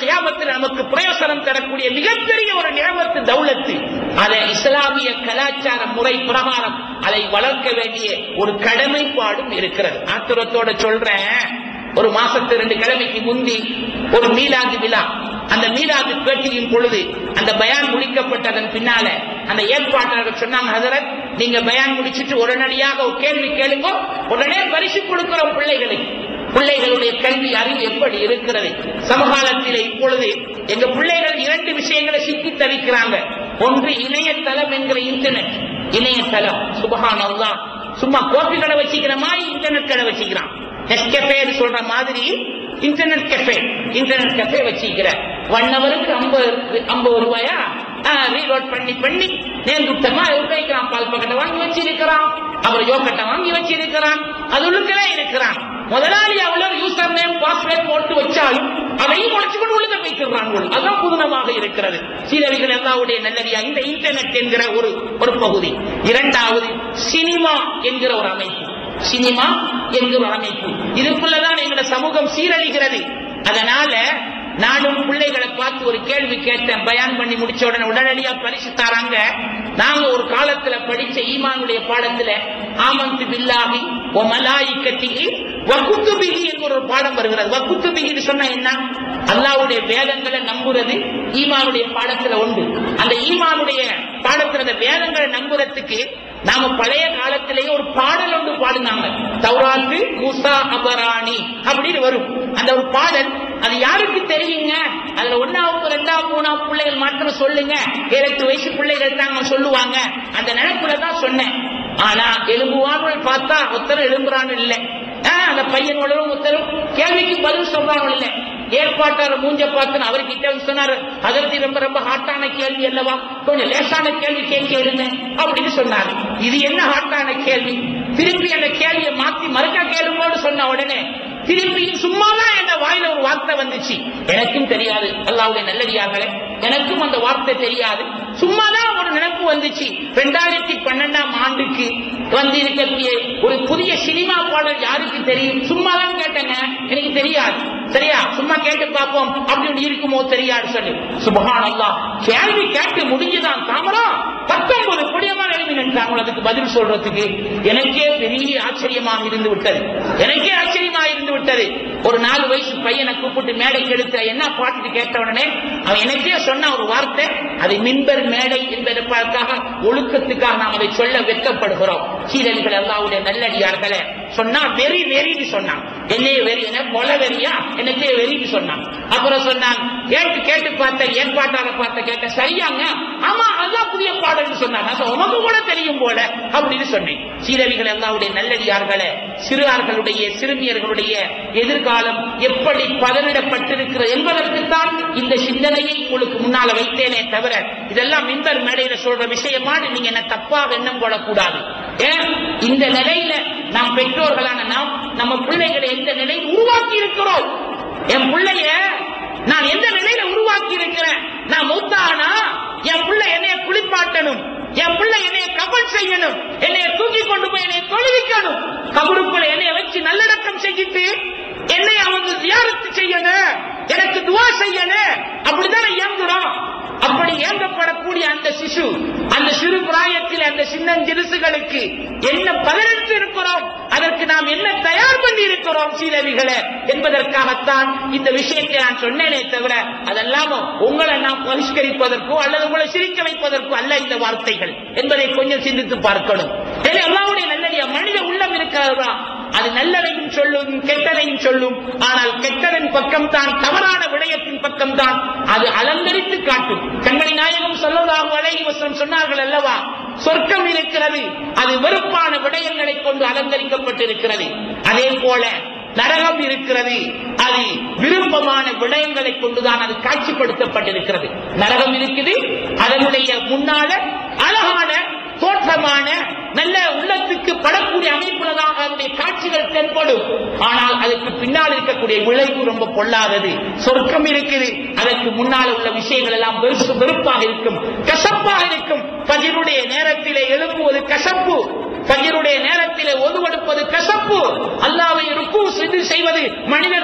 கியாமத்தில் நமக்கு பிரயோசனம் தரக்கூடிய மிகப்பெரிய ஒரு நியமத்து தௌலத்து அதை இஸ்லாமிய கலாச்சார முறை பிரகாரம் அதை வளர்க்க வேண்டிய ஒரு கடமைப்பாடும் இருக்கிறது ஆத்திரத்தோட சொல்றேன் ஒரு மாசத்து ரெண்டு கிழமைக்கு முந்தி ஒரு மீலாது விழா அந்த மீலாது பேட்டியின் பொழுது அந்த பயான் முடிக்கப்பட்டதன் பின்னால அந்த ஏற்பாட்டாளர்கள் சொன்னாங்க ஹசரத் நீங்க பயான் முடிச்சிட்டு உடனடியாக ஒரு கேள்வி கேளுங்க உடனே பரிசு கொடுக்கிறோம் பிள்ளைகளுக்கு பிள்ளைகளுடைய கல்வி அறிவு எப்படி இருக்கிறது சமகாலத்தில் இப்பொழுது எங்க பிள்ளைகள் இரண்டு விஷயங்களை சிக்கி தவிக்கிறாங்க ஒன்று இணையதளம் என்கிற இன்டர்நெட் இணையதளம் சுபகானல்லாம் சும்மா கோப்பி கடை வச்சுக்கிற மாதிரி இன்டர்நெட் கடை வச்சுக்கிறான் நெஸ்கெஃபே சொல்ற மாதிரி இன்டர்நெட் கெஃபே இன்டர்நெட் கெஃபே வச்சிருக்கிற ஒன் ஹவருக்கு ஐம்பது ஐம்பது ரூபாயா ரீலோட் பண்ணி பண்ணி நேர்ந்துட்டமா உபயோகிக்கிறான் பால் பக்கெட்டை வாங்கி வச்சிருக்கிறான் அப்புறம் யோக்கட்டை வாங்கி வச்சிருக்கிறான் அது உள்ளுக்கவே இருக்கிறான் முதலாளி அவ்வளவு யூசர் நேம் பாஸ்வேர்ட் போட்டு வச்சாலும் அதையும் உழைச்சு கொண்டு உள்ள வைக்கிறாங்க அதான் புதுனமாக இருக்கிறது சீரவிகள் எல்லாவுடைய நல்லடியா இந்த இன்டர்நெட் என்கிற ஒரு ஒரு பகுதி இரண்டாவது சினிமா என்கிற ஒரு அமைப்பு சினிமா என்கிற ஒரு அமைப்பு இதுக்குள்ளதான் எங்களோட சமூகம் சீரழிகிறது அதனால நானும் பிள்ளைகளை பார்த்து ஒரு கேள்வி கேட்டேன் பயான் பண்ணி முடிச்ச உடனே உடனடியா பரிசு தாராங்க நாங்க ஒரு காலத்துல படிச்ச ஈமானுடைய பாடத்துல ஆமந்து பில்லாஹி ஓ மலாயிக்கத்திகி வகுத்துபிகி என்கிற ஒரு பாடம் வருகிறது வகுத்துபிகின்னு சொன்னா என்ன அல்லாவுடைய வேதங்களை நம்புறது ஈமானுடைய பாடத்துல உண்டு அந்த ஈமானுடைய பாடத்துல அந்த வேதங்களை நம்புறதுக்கு நாம பழைய காலத்திலேயே ஒரு பாடல் ஒன்று பாடினாங்க தௌராத்து மூசா அபராணி அப்படின்னு வரும் அந்த ஒரு பாடல் அது யாருக்கு தெரியுங்க அதுல ஒன்னாவது ரெண்டாவது மூணாவது பிள்ளைகள் மாத்திரம் சொல்லுங்க ஏழு எட்டு வயசு பிள்ளைகள் தான் சொல்லுவாங்க அந்த நினைப்புல தான் சொன்னேன் ஆனா எலும்புவார்கள் பார்த்தா ஒருத்தரும் எழும்புறான்னு இல்லை அந்த பையன் ஒருத்தரும் கேள்விக்கு பதில் சொல்றாங்க இல்லை ஏற்பாட்டாளர் மூஞ்ச பார்த்து அவர் கிட்ட சொன்னாரு அதற்கு ரொம்ப ரொம்ப ஹாட்டான கேள்வி அல்லவா கொஞ்சம் லேசான கேள்வி கேட்க அப்படின்னு சொன்னாரு இது என்ன ஹாட்டான கேள்வி திருப்பி அந்த கேள்வியை மாத்தி மறுக்க கேளுங்கன்னு சொன்ன உடனே திருப்பியும் சும்மாதான் என்ன வாயில ஒரு வார்த்தை வந்துச்சு எனக்கும் தெரியாது அல்லாவுடைய நல்லடியார்களே எனக்கும் அந்த வார்த்தை தெரியாது சும்மாதான் ஒரு நினைப்பு வந்துச்சு ரெண்டாயிரத்தி பன்னெண்டாம் ஆண்டுக்கு வந்து இருக்கக்கூடிய ஒரு புதிய சினிமா பாடல் யாருக்கு தெரியும் சும்மாதான் கேட்டேங்க எனக்கு தெரியாது சரியா சும்மா கேட்டு பார்ப்போம் அப்படி இருக்குமோ தெரியாது சொல்லி சுபஹான் அல்லா கேள்வி கேட்டு முடிஞ்சுதான் தாமரம் பத்தொன்பது புடியமா எழுதி நின்றாங்க அதுக்கு பதில் சொல்றதுக்கு எனக்கே பெரிய ஆச்சரியமாக இருந்து விட்டது எனக்கே ஆச்சரியமாக இருந்து விட்டது ஒரு நாலு வயசு பையனை கூப்பிட்டு மேடைக்கு எடுத்த என்ன பாட்டு கேட்ட உடனே அவன் எனக்கே சொன்ன ஒரு வார்த்தை அதை மின்பர் மேடை என்பதற்காக ஒழுக்கத்துக்காக நாம் அதை சொல்ல வெட்கப்படுகிறோம் சீரல்கள் அல்லாவுடைய நல்லடியார்களே சொன்னா வெறி வெறின்னு சொன்னான் என்னைய வெறி என்ன கொல வெறியா எனக்கே வெறின்னு சொன்னான் அப்புறம் சொன்னான் கேட்டு கேட்டு பார்த்த ஏற்பாட்டாக பார்த்த கேட்ட சரியாங்க ஆமா அதான் புதிய பாடல்னு சொன்னாங்க உனக்கு கூட தெரியும் போல அப்படின்னு சொன்னேன் சீரவிகள் அல்லாவுடைய நல்லடியார்களே சிறுவர்களுடைய சிறுமியர்களுடைய எதிர்காலம் எப்படி பதனிடப்பட்டிருக்கிறது என்பதற்குத்தான் இந்த சிந்தனையை உங்களுக்கு முன்னால வைத்தேனே தவிர இதெல்லாம் மின்பர் மேடையில சொல்ற விஷயமாடு நீங்க என்ன தப்பாக எண்ணம் போடக்கூடாது ஏன் இந்த நிலையில நாம் பெற்றோர்களான நாம் நம்ம பிள்ளைகளை எந்த நிலையில் உருவாக்கி இருக்கிறோம் என் பிள்ளைய நான் எந்த நிலையில உருவாக்கி இருக்கிறேன் நான் மூத்தானா என் பிள்ளை என்னைய குளிப்பாட்டணும் என் பிள்ளை என்னைய கபல் செய்யணும் என்னைய தூக்கி கொண்டு போய் என்னைய தொழுவிக்கணும் கபருக்குள்ள என்னைய வச்சு நல்லடக்கம் செஞ்சுட்டு என்னை அவங்க தியானத்து செய்யணும் எனக்கு துவா செய்யணும் அப்படிதான் இயங்குறோம் அப்படி இயங்கப்படக்கூடிய அந்த சிசு அந்த சிறு பிராயத்தில் அந்த சின்னஞ்சிறுசுகளுக்கு என்ன பதிலெடுத்து இருக்கிறோம் அதற்கு நாம் என்ன தயார் பண்ணி இருக்கிறோம் சீரவிகளை என்பதற்காகத்தான் இந்த விஷயத்தை நான் சொன்னேனே தவிர அதெல்லாம் உங்களை நாம் பரிஷ்கரிப்பதற்கோ அல்லது உங்களை சிரிக்க வைப்பதற்கோ அல்ல இந்த வார்த்தைகள் என்பதை கொஞ்சம் சிந்தித்து பார்க்கணும் எல்லாவுடைய நல்லடியா மனித உள்ளம் இருக்கிறதா அது நல்லதையும் சொல்லும் கெட்டதையும் சொல்லும் ஆனால் கெட்டதன் பக்கம் தான் தவறான விடயத்தின் பக்கம் தான் அது அலங்கரித்து காட்டும் கண்மணி நாயகம் சொல்லதாக அழகி வசனம் சொன்னார்கள் அல்லவா சொர்க்கம் இருக்கிறது அது வெறுப்பான விடயங்களை கொண்டு அலங்கரிக்கப்பட்டிருக்கிறது அதே போல நரகம் இருக்கிறது அது விருப்பமான விடயங்களை கொண்டுதான் அது காட்சிப்படுத்தப்பட்டிருக்கிறது நரகம் இருக்குது அதனுடைய முன்னால அழகான தோற்றமான நல்ல உள்ளத்துக்கு படக்கூடிய அமைப்புல தான் அதனுடைய காட்சிகள் தென்படும் ஆனால் அதுக்கு பின்னால் இருக்கக்கூடிய விளைவு ரொம்ப பொல்லாதது சொர்க்கம் இருக்குது அதற்கு முன்னால் உள்ள விஷயங்கள் எல்லாம் வெறுப்பு வெறுப்பாக இருக்கும் கசப்பாக இருக்கும் பகிருடைய நேரத்திலே எழுப்புவது கசப்பு பகிருடைய நேரத்திலே ஒதுவெடுப்பது கசப்பு அல்லாவை ருக்கு செய்து செய்வது மனிதர் மனத்தை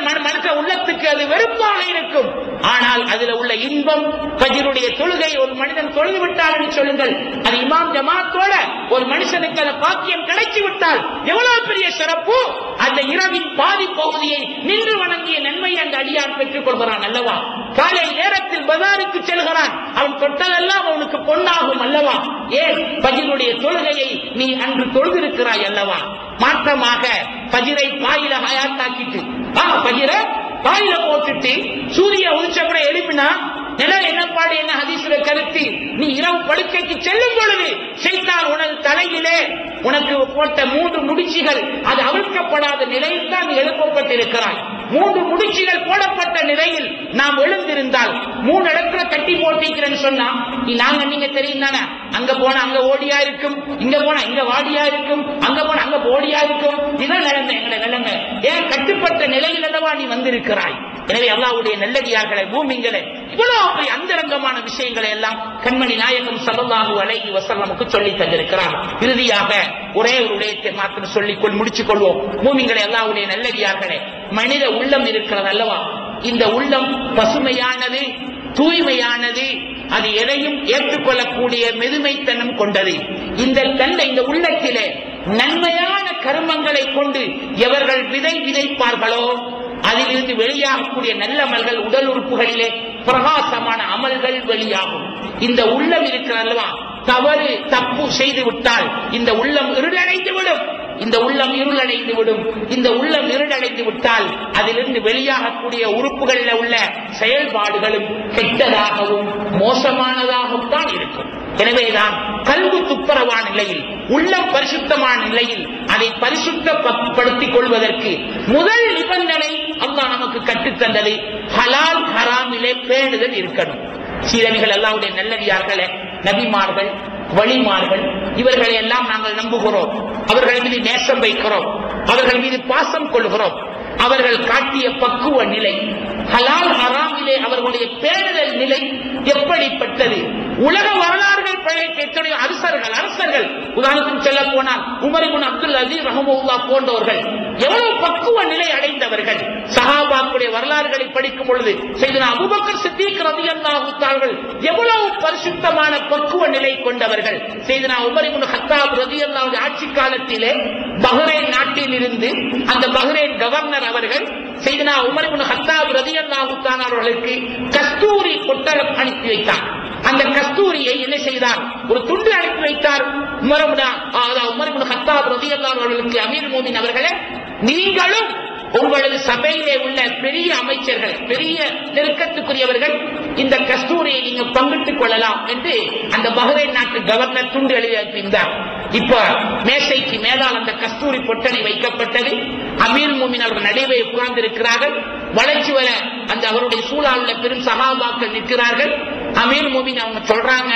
உள்ளத்துக்கு அது வெறுப்பாக இருக்கும் ஆனால் அதுல உள்ள இன்பம் பஜிருடைய தொழுகை ஒரு மனிதன் தொழுது விட்டார் என்று சொல்லுங்கள் அது இமாம் ஜமாத்தோட ஒரு மனுஷனுக்கு அந்த பாக்கியம் கிடைச்சு விட்டால் எவ்வளவு பெரிய சிறப்பு அந்த இரவின் பாதி பகுதியை நின்று வணங்கிய நன்மை அந்த அடியான் பெற்றுக் கொள்கிறான் அல்லவா காலை நேரத்தில் பஜாருக்கு செல்கிறான் அவன் தொட்டதெல்லாம் அவனுக்கு பொன்னாகும் அல்லவா ஏன் பஜிருடைய தொழுகையை நீ அன்று தொழுதிருக்கிறாய் அல்லவா மாற்றமாக பஜிரை பாயில ஹயாத்தாக்கிட்டு ஆ பஜிர பாயில போட்டுட்டு சூரிய உதிச்ச கூட எழுப்பினா நிலம் என்னப்பாடு என்ன ஹதீசுல கருத்து நீ இரவு படுக்கைக்கு செல்லும் பொழுது செய்தான் உனது தலையிலே உனக்கு போட்ட மூன்று முடிச்சுகள் அது அவிழ்க்கப்படாத நிலையில் தான் நீ எழுப்பப்பட்டிருக்கிறாய் மூன்று முடிச்சுகள் போடப்பட்ட நிலையில் நாம் எழுந்திருந்தால் மூணு இடத்துல கட்டி போட்டிருக்கிறேன்னு சொன்னா நீ நாங்க நீங்க தெரியும் தானே அங்க போனா அங்க ஓடியா இருக்கும் இங்க போனா இங்க வாடியா இருக்கும் அங்க போனா அங்க போடியா இருக்கும் இதான் நிலைமை எங்களை நிலைமை ஏன் கட்டுப்பட்ட நிலையில் அல்லவா நீ வந்திருக்கிறாய் எனவே அல்லாவுடைய நல்லடியார்களை பூமிங்களே இவ்வளவு பெரிய அந்தரங்கமான விஷயங்களை எல்லாம் கண்மணி நாயகம் சல்லல்லாஹு அலைஹி வஸல்லமுக்கு சொல்லி தந்திருக்கிறார் இறுதியாக ஒரே ஒரு விடயத்தை மாத்திரம் சொல்லிக் கொள் முடிச்சுக் கொள்வோம் பூமிங்களை அல்லாவுடைய நல்லடியார்களே மனித உள்ளம் இருக்கிறது அல்லவா இந்த உள்ளம் பசுமையானது தூய்மையானது அது எதையும் ஏற்றுக்கொள்ளக்கூடிய மெதுமைத்தனம் கொண்டது இந்த தன்னை இந்த உள்ளத்திலே நன்மையான கர்மங்களை கொண்டு எவர்கள் விதை விதைப்பார்களோ அதிலிருந்து வெளியாகக்கூடிய நல்லமல்கள் உடல் உறுப்புகளிலே பிரகாசமான அமல்கள் வெளியாகும் இந்த உள்ளம் இருக்கிறல்லவா தவறு தப்பு செய்து விட்டால் இந்த உள்ளம் இருளடைந்து விடும் இந்த உள்ளம் இருளடைந்து விடும் இந்த உள்ளம் இருளடைந்து விட்டால் அதிலிருந்து வெளியாகக்கூடிய உறுப்புகளில் உள்ள செயல்பாடுகளும் கெட்டதாகவும் மோசமானதாகவும் தான் இருக்கும் எனவேதான் கல்வி துப்புரவான நிலையில் உள்ளம் பரிசுத்தமான நிலையில் அதை பரிசுத்தப்படுத்திக் கொள்வதற்கு முதல் நிபந்தனை அல்லாஹ் நமக்கு கற்றுத்தந்தது ஹலால் ஹராமிலே பேணுதல் இருக்கணும் சீரவிகள் அல்லாவுடைய நல்லடியார்களே நபிமார்கள் வழிமார்கள் இவர்களை எல்லாம் நாங்கள் நம்புகிறோம் அவர்கள் மீது நேசம் வைக்கிறோம் அவர்கள் மீது பாசம் கொள்கிறோம் அவர்கள் காட்டிய பக்குவ நிலை ஹலால் ஹராமிலே அவர்களுடைய பேணுதல் நிலை எப்படிப்பட்டது உலக வரலாறுகள் பழைய எத்தனையோ அரசர்கள் அரசர்கள் உதாரணத்துக்கு சொல்ல போனால் உமரிபுன் அப்துல் அசீஸ் ரஹமுல்லா போன்றவர்கள் எவ்வளவு பக்குவ நிலை அடைந்தவர்கள் சஹாபாக்குடைய வரலாறுகளை படிக்கும் பொழுது செய்தனா அபுபக்கர் சித்திக் ரதியல்லாஹு தார்கள் எவ்வளவு பரிசுத்தமான பக்குவ நிலை கொண்டவர்கள் செய்தனா உமரிபுன் ஹத்தாப் ரதியல்லாஹு ஆட்சி காலத்திலே பஹ்ரைன் நாட்டில் இருந்து அந்த பஹ்ரைன் கவர்னர் அவர்கள் செய்தனா உமரிபுன் ஹத்தாப் ரதியல்லாஹு தான் அவர்களுக்கு கஸ்தூரி பொட்டலம் அனுப்பி வைத்தார் அந்த கஸ்தூரியை என்ன செய்தார் ஒரு துண்டு அனுப்பி வைத்தார் உமரமுடா உமரமுன் ஹத்தாப் ரதியல்லாஹு அவர்களுக்கு அமீர் மோமின் அவர்களே நீங்களும் உங்களது சபையிலே உள்ள பெரிய அமைச்சர்கள் பெரிய நெருக்கத்துக்குரியவர்கள் இந்த கஸ்தூரியை நீங்க பங்கிட்டுக் கொள்ளலாம் என்று அந்த பஹ்ரைன் நாட்டு கவர்னர் துண்டு எழுதி அனுப்பியிருந்தார் இப்ப மேசைக்கு மேலால் அந்த கஸ்தூரி பொட்டனை வைக்கப்பட்டது அமீர் மூமின் அவர்கள் நடுவே உட்கார்ந்து இருக்கிறார்கள் வளர்ச்சி வர அந்த அவருடைய சூழாவுள்ள பெரும் சகாபாக்கள் நிற்கிறார்கள் அமீர் மூமின் அவங்க சொல்றாங்க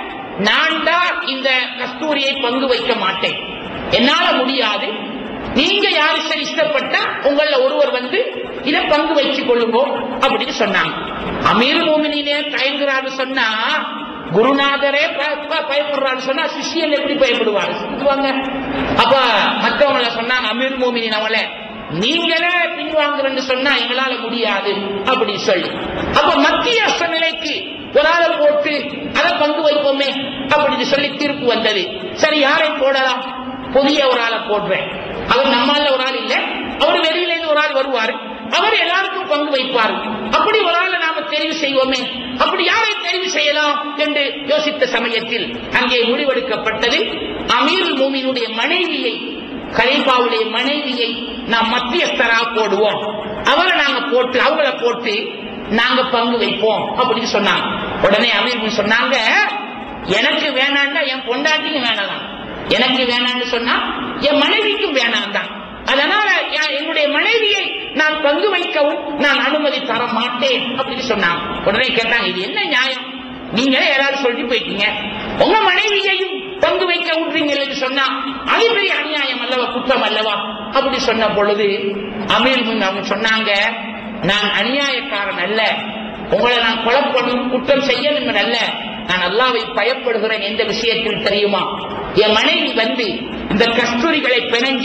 நான் தான் இந்த கஸ்தூரியை பங்கு வைக்க மாட்டேன் என்னால முடியாது நீங்க யாரு சரி இஷ்டப்பட்டா உங்கள ஒருவர் வந்து இதை பங்கு வச்சு கொள்ளுவோம் அப்படின்னு சொன்னாங்க அமீர் மோமினினே தயங்குறாரு சொன்னா குருநாதரே பயப்படுறாரு சொன்னா சிஷியன் எப்படி பயப்படுவாரு சொல்லுவாங்க அப்ப மத்தவங்கள சொன்னாங்க அமீர் மோமினின் அவங்கள நீங்களே பின்வாங்குறேன்னு சொன்னா எங்களால முடியாது அப்படி சொல்லி அப்ப மத்தியஸ்த நிலைக்கு ஒரு ஆளை போட்டு அதை பங்கு வைப்போமே அப்படின்னு சொல்லி தீர்ப்பு வந்தது சரி யாரை போடலாம் புதிய ஒரு ஆளை போடுறேன் அவர் நம்மால ஒரு ஆள் இல்ல அவர் வெளியில இருந்து ஒரு ஆள் வருவார் அவர் எல்லாருக்கும் பங்கு வைப்பார் அப்படி ஒரு ஆளை நாம தெரிவு செய்வோமே அப்படி யாரை தெரிவு செய்யலாம் என்று யோசித்த சமயத்தில் அங்கே முடிவெடுக்கப்பட்டது அமீர் மூமினுடைய மனைவியை கலீஃபாவுடைய மனைவியை நாம் மத்தியஸ்தரா போடுவோம் அவரை நாங்க போட்டு அவங்கள போட்டு நாங்க பங்கு வைப்போம் அப்படின்னு சொன்னாங்க உடனே அமீர் சொன்னாங்க எனக்கு வேணாண்டா என் பொண்டாட்டியும் வேணாம் எனக்கு வேணாம்னு சொன்னா என் மனைவிக்கும் வேணாம் தான் அதனால என்னுடைய மனைவியை நான் பங்கு வைக்கவும் நான் அனுமதி தர மாட்டேன் அப்படின்னு சொன்னாங்க உடனே கேட்டாங்க இது என்ன நியாயம் நீங்களே யாராவது சொல்லிட்டு போயிட்டீங்க உங்க மனைவியையும் பங்கு வைக்க விடுறீங்க சொன்னா அது பெரிய அநியாயம் அல்லவா குற்றம் அல்லவா அப்படி சொன்ன பொழுது அமீர் அவங்க சொன்னாங்க நான் அநியாயக்காரன் அல்ல உங்களை நான் கொலை பண்ணணும் குற்றம் செய்யணும் அல்ல நான் அல்லாவை பயப்படுகிறேன் எந்த விஷயத்தில் தெரியுமா என் மனைவி வந்து இந்த கஸ்தூரிகளை பிணைஞ்சி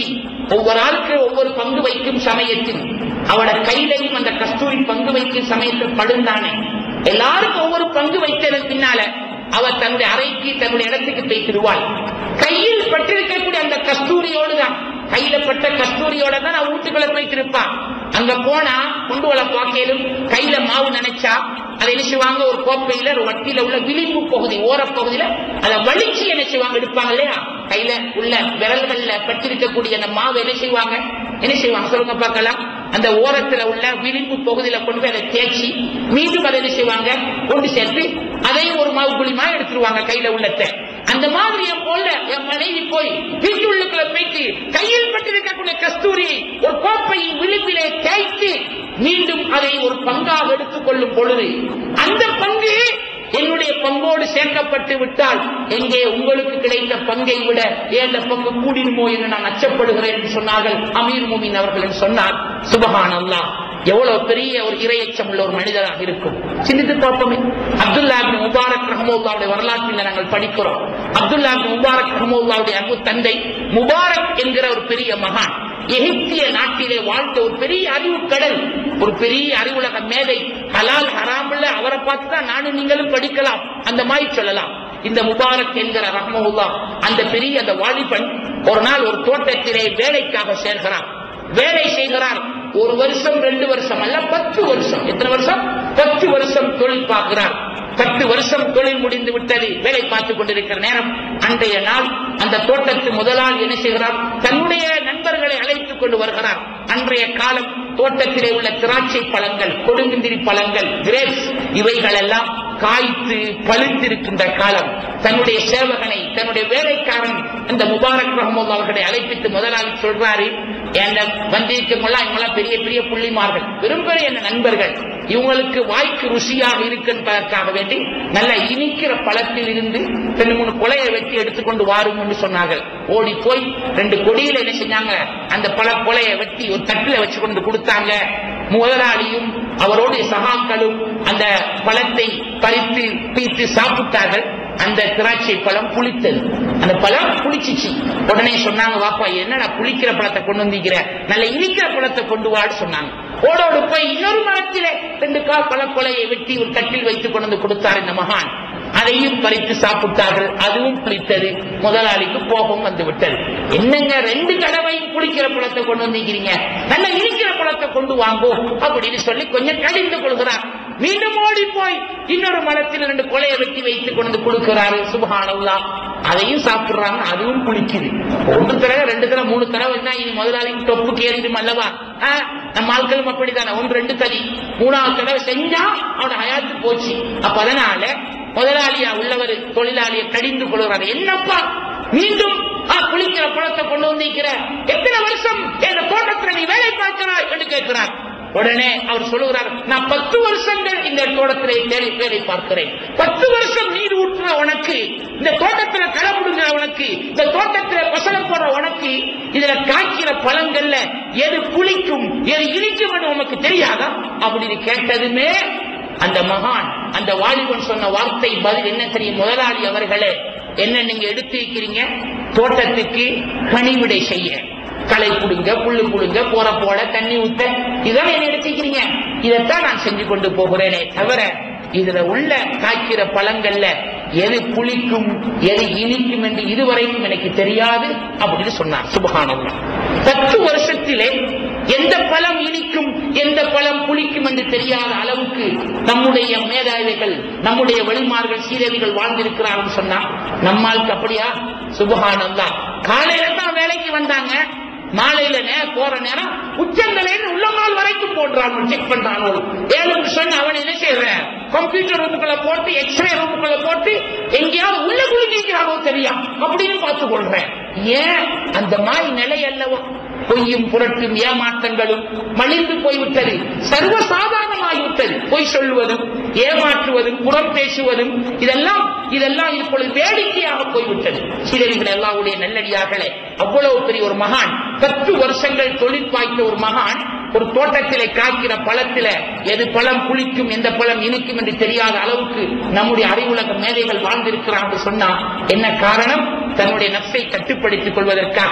ஒவ்வொரு ஆளுக்கு ஒவ்வொரு பங்கு வைக்கும் சமயத்தில் அவட கையிலையும் அந்த கஸ்தூரி பங்கு வைக்கும் சமயத்தில் படுந்தானே எல்லாருக்கும் ஒவ்வொரு பங்கு வைத்ததன் பின்னால அவர் தன்னுடைய அறைக்கு தன்னுடைய இடத்துக்கு பேசிடுவாள் கையில் பட்டிருக்கக்கூடிய அந்த கஸ்தூரியோடு தான் கையில பட்ட கஸ்தூரியோட தான் அவன் வீட்டுக்குள்ள போயிட்டு இருப்பான் அங்க போனா கொண்டு வர பாக்கையிலும் கையில மாவு நினைச்சா அதை என்ன செய்வாங்க ஒரு கோப்பையில ஒரு வட்டியில உள்ள விளிம்பு பகுதி ஓரப்பகுதியில அதை வலிச்சு என்ன செய்வாங்க எடுப்பாங்க இல்லையா கையில உள்ள விரல்கள்ல பட்டிருக்கக்கூடிய அந்த மாவு என்ன செய்வாங்க என்ன செய்வாங்க சொல்லுங்க பார்க்கலாம் அந்த ஓரத்துல உள்ள விளிம்பு பகுதியில கொண்டு போய் அதை தேய்ச்சி மீண்டும் அதை என்ன செய்வாங்க கொண்டு சேர்த்து அதையும் ஒரு மாவு குழிமா எடுத்துருவாங்க கையில உள்ளத்தை அந்த மாதிரி என் போல என் மனைவி போய் வீட்டுள்ளுக்குள்ள போயிட்டு கையில் பட்டிருக்கக்கூடிய கஸ்தூரியை ஒரு கோப்பையின் விளிம்பிலே தேய்த்து மீண்டும் அதை ஒரு பங்காக எடுத்துக் கொள்ளும் பொழுது அந்த பங்கு என்னுடைய பங்கோடு சேர்க்கப்பட்டு விட்டால் எங்கே உங்களுக்கு கிடைத்த பங்கை விட ஏழ பங்கு கூடிடுமோ என்று நான் அச்சப்படுகிறேன் என்று சொன்னார்கள் அமீர் முமின் அவர்கள் என்று சொன்னார் சுபஹான் அல்லாஹ் எவ்வளவு பெரிய ஒரு இரையச்சம் உள்ள ஒரு மனிதராக இருக்கும் சிந்தித்து பார்ப்போமே அப்துல்லா பின் முபாரக் ரஹமுல்லாவுடைய வரலாற்றில் நாங்கள் படிக்கிறோம் அப்துல்லா பின் முபாரக் ரஹமுல்லாவுடைய அன்பு தந்தை முபாரக் என்கிற ஒரு பெரிய மகான் எகிப்திய நாட்டிலே வாழ்ந்த ஒரு பெரிய அறிவு கடல் ஒரு பெரிய அறிவுலக மேதை ஹலால் ஹராமில் அவரை பார்த்து தான் நானும் நீங்களும் படிக்கலாம் அந்த மாதிரி சொல்லலாம் இந்த முபாரக் என்கிற ரஹமுல்லா அந்த பெரிய அந்த வாலிபன் ஒரு நாள் ஒரு தோட்டத்திலே வேலைக்காக சேர்கிறார் வேலை செய்கிறார் ஒரு வருஷம் ரெண்டு வருஷம் அல்ல பத்து வருஷம் எத்தனை வருஷம் பத்து வருஷம் தொழில் பார்க்கிறார் பத்து வருஷம் தொழில் முடிந்து விட்டது வேலை பார்த்துக் கொண்டிருக்கிற நேரம் அன்றைய நாள் அந்த தோட்டத்து முதலாளி என்ன செய்கிறார் தன்னுடைய நண்பர்களை அழைத்துக் கொண்டு வருகிறார் அன்றைய காலம் தோட்டத்திலே உள்ள திராட்சை பழங்கள் கொடுங்குந்திரி பழங்கள் கிரேப்ஸ் இவைகள் எல்லாம் காய்த்து பழுத்திருக்கின்ற காலம் தன்னுடைய சேவகனை தன்னுடைய வேலைக்காரன் அந்த முபாரக் ரஹமது அவர்களை அழைப்பித்து முதலாளி சொல்றாரு என்ன வந்திருக்கவங்களா இவங்களாம் பெரிய பெரிய புள்ளிமார்கள் வெறும் பெரிய என்ன நண்பர்கள் இவங்களுக்கு வாய்க்கு ருசியாக இருக்கின்றதற்காக வேண்டி நல்ல இனிக்கிற பழத்தில் இருந்து ரெண்டு மூணு கொலையை வெட்டி எடுத்துக்கொண்டு வாரும் என்று சொன்னார்கள் ஓடி போய் ரெண்டு கொடியில என்ன செஞ்சாங்க அந்த பழ கொலையை வெட்டி ஒரு தட்டுல வச்சு கொண்டு கொடுத்தாங்க முதலாளியும் அவரோடைய சகாக்களும் அந்த பழத்தை பறித்து பீத்து சாப்பிட்டார்கள் அந்த திராட்சை பழம் புளித்தது அந்த பழம் புளிச்சிச்சு உடனே சொன்னாங்க வாப்பா என்னடா புளிக்கிற பழத்தை கொண்டு வந்திருக்கிற நல்ல இனிக்கிற பழத்தை கொண்டு வாடு சொன்னாங்க ஓடோடு போய் இன்னொரு மரத்திலே ரெண்டு கா பழக்கொலையை வெட்டி ஒரு தட்டில் வைத்துக் கொண்டு வந்து கொடுத்தார் இந்த மகான் அதையும் பறித்து சாப்பிட்டார்கள் அதுவும் புளித்தது முதலாளிக்கு கோபம் வந்து விட்டது என்னங்க ரெண்டு தடவையும் புளிக்கிற பழத்தை கொண்டு வந்திருக்கிறீங்க நல்ல இனிக்கிற பழத்தை கொண்டு வாங்கோ அப்படின்னு சொல்லி கொஞ்சம் கடிந்து கொள்கிறார் மீண்டும் ஓடி போய் இன்னொரு மரத்தில் ரெண்டு கொலையை வெட்டி வைத்துக் கொண்டு கொடுக்கிறாரு சுபஹானல்லா அதையும் சாப்பிடுறாங்க அதுவும் புளிக்குது ஒன்று தடவை ரெண்டு தடவை மூணு தடவை தான் இனி முதலாளிக்கு தொப்புக்கு ஏறிடும் அல்லவா ஆ, நம்ம ஆட்களும் அப்படித்தானே ஒன்று ரெண்டு தடி மூணாவது தடவை செஞ்சா அவனோட ஹயாத்து போச்சு அப்ப அதனால முதலாளியா உள்ளவர் தொழிலாளியை கடிந்து கொள்கிறார் என்னப்பா மீண்டும் ஆ, குளிக்கிற பழத்தை கொண்டு வந்திருக்கிற எத்தனை வருஷம் என் தோட்டத்தில் நீ வேலை பார்க்கிறாய் என்று கேட்கிறார் உடனே அவர் சொல்லுகிறார் நான் பத்து வருஷங்கள் இந்த தோட்டத்திலே தேடி வேலை பார்க்கிறேன் பத்து வருஷம் நீர் ஊற்றுற உனக்கு இந்த தோட்டத்துல களை முடுங்கிற உனக்கு இந்த தோட்டத்துல பசல போடுற உனக்கு இதுல காய்க்கிற பழங்கள்ல எது புளிக்கும் எது இனிக்கும் என்று உனக்கு தெரியாதா அப்படின்னு கேட்டதுமே அந்த மகான் அந்த வாலிபன் சொன்ன வார்த்தை பதில் என்ன தெரியும் முதலாளி அவர்களே என்ன நீங்க எடுத்திருக்கிறீங்க தோட்டத்துக்கு பணிவிடை செய்ய களை புடுங்க புல்லு புடுங்க போற போட தண்ணி ஊத்த இதான் என்ன எடுத்துக்கிறீங்க இதைத்தான் நான் செஞ்சு கொண்டு போகிறேனே தவிர இதுல உள்ள காய்க்கிற பழங்கள்ல எது புளிக்கும் எது இனிக்கும் என்று இதுவரைக்கும் எனக்கு தெரியாது அப்படின்னு சொன்னார் சுபகானந்தம் பத்து வருஷத்திலே எந்த பழம் இனிக்கும் எந்த பழம் புளிக்கும் என்று தெரியாத அளவுக்கு நம்முடைய மேதாவிகள் நம்முடைய வெளிமார்கள் சீரவிகள் வாழ்ந்திருக்கிறார்கள் சொன்னா நம்மாளுக்கு அப்படியா சுபகானந்தா காலையில தான் வேலைக்கு வந்தாங்க மாலையில நே போற நேரம் உச்சந்தலைன்னு உள்ளங்கால் வரைக்கும் போடுறாங்க செக் பண்றாங்க ஏழு நிமிஷம் அவன் என்ன செய்யறேன் கம்ப்யூட்டர் ரூமுக்குள்ள போட்டு எக்ஸ்ரே ரூமுக்குள்ள போட்டு எங்கேயாவது உள்ள குளிக்கிறாரோ தெரியா அப்படின்னு பார்த்து கொள்றேன் ஏன் அந்த மாதிரி நிலை அல்லவா பொய்யும் புரட்டும் ஏமாற்றங்களும் மலிந்து போய்விட்டது சர்வசாதாரணமாகிவிட்டது பொய் சொல்லுவதும் ஏமாற்றுவதும் புறம் பேசுவதும் இதெல்லாம் இதெல்லாம் இப்பொழுது வேடிக்கையாக போய்விட்டது சீரடிகள் எல்லாவுடைய நல்லடியார்களே அவ்வளவு பெரிய ஒரு மகான் பத்து வருஷங்கள் தொழில் பாய்த்த ஒரு மகான் ஒரு தோட்டத்திலே காய்க்கிற பழத்தில எது பழம் புளிக்கும் எந்த பழம் இனிக்கும் என்று தெரியாத அளவுக்கு நம்முடைய அறிவுலக மேதைகள் வாழ்ந்திருக்கிறார் என்று சொன்னா என்ன காரணம் தன்னுடைய நப்சை கட்டுப்படுத்திக் கொள்வதற்காக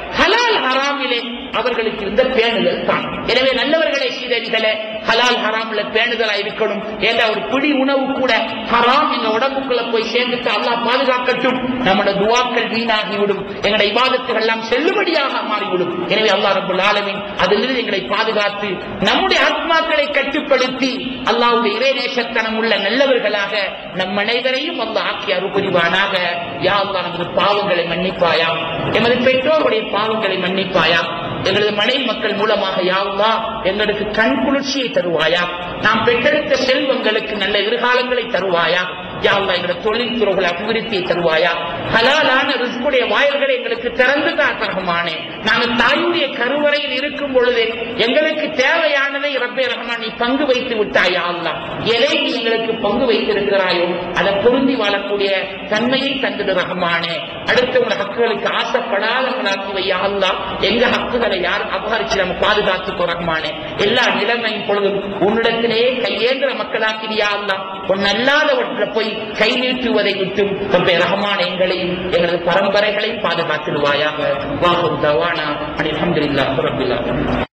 ஹலால் ஹராமிலே அவர்களுக்கு இருந்த பேணுதல் தான் எனவே நல்லவர்களை சீதவிகளே ஹலால் ஹராம்ல பேணுதலா இருக்கணும் ஏன்னா ஒரு பிடி உணவு கூட ஹராம் எங்க உடம்புக்குள்ள போய் சேர்ந்துட்டு அல்லாஹ் பாதுகாக்கட்டும் நம்மளோட துவாக்கள் வீணாகிவிடும் எங்களுடைய இபாதத்துகள் எல்லாம் செல்லுபடியாக மாறிவிடும் எனவே அல்லாஹ் ரபுல் ஆலமீன் அதிலிருந்து எங்களை பாதுகாத்து நம்முடைய ஆத்மாக்களை கட்டுப்படுத்தி அல்லாஹ்வுடைய இறைநேசத்தனம் உள்ள நல்லவர்களாக நம் அனைவரையும் அல்லாஹ் ஆக்கி அருபுரிவானாக யா அல்லாஹ் நமது பாவங்களை மன்னிப்பாயா எமது பெற்றோருடைய பாவங்களை மன்னிப்பாயா எங்களது மனைவி மக்கள் மூலமாக யாவுலா எங்களுக்கு கண் குளிர்ச்சியை தருவாயா நாம் பெற்றெடுத்த செல்வங்களுக்கு நல்ல எதிர்காலங்களை தருவாயா யாவுலா எங்களோட தொழில் துறைகள் அபிவிருத்தியை தருவாயா ஹலாலான ரிஸ்குடைய வாயில்களை எங்களுக்கு திறந்து தாத்தரகமானே நாங்கள் தாயுடைய கருவறையில் இருக்கும் பொழுது எங்களுக்கு தேவையானதை ரப்பே ரஹ்மான் நீ பங்கு வைத்து விட்டாயா அல்லா எதை நீ எங்களுக்கு பங்கு வைத்திருக்கிறாயோ அதை பொருந்தி வாழக்கூடிய தன்மையை தந்தது ரஹ்மானே அடுத்தவங்க ஹக்குகளுக்கு ஆசைப்படாதவங்களாக்கி வையா அல்லா எங்க ஹக்குகளை யார் அபகரிச்சு நம்ம பாதுகாத்துக்கோ ரஹ்மானே எல்லா நிலைமையும் பொழுதும் உன்னிடத்திலே கையேந்திர மக்களாக்கிறியா அல்லா பொன்னல்லாதவற்றை போய் கை நீட்டுவதை விட்டும் ரப்பே ரஹ்மான் எங்களையும் எங்களது பரம்பரைகளை பாதுகாத்திடுவாயாக வாஹு தவானா அனில் அஹமதுல்லாஹ் ரப்பில் ஆலமீன்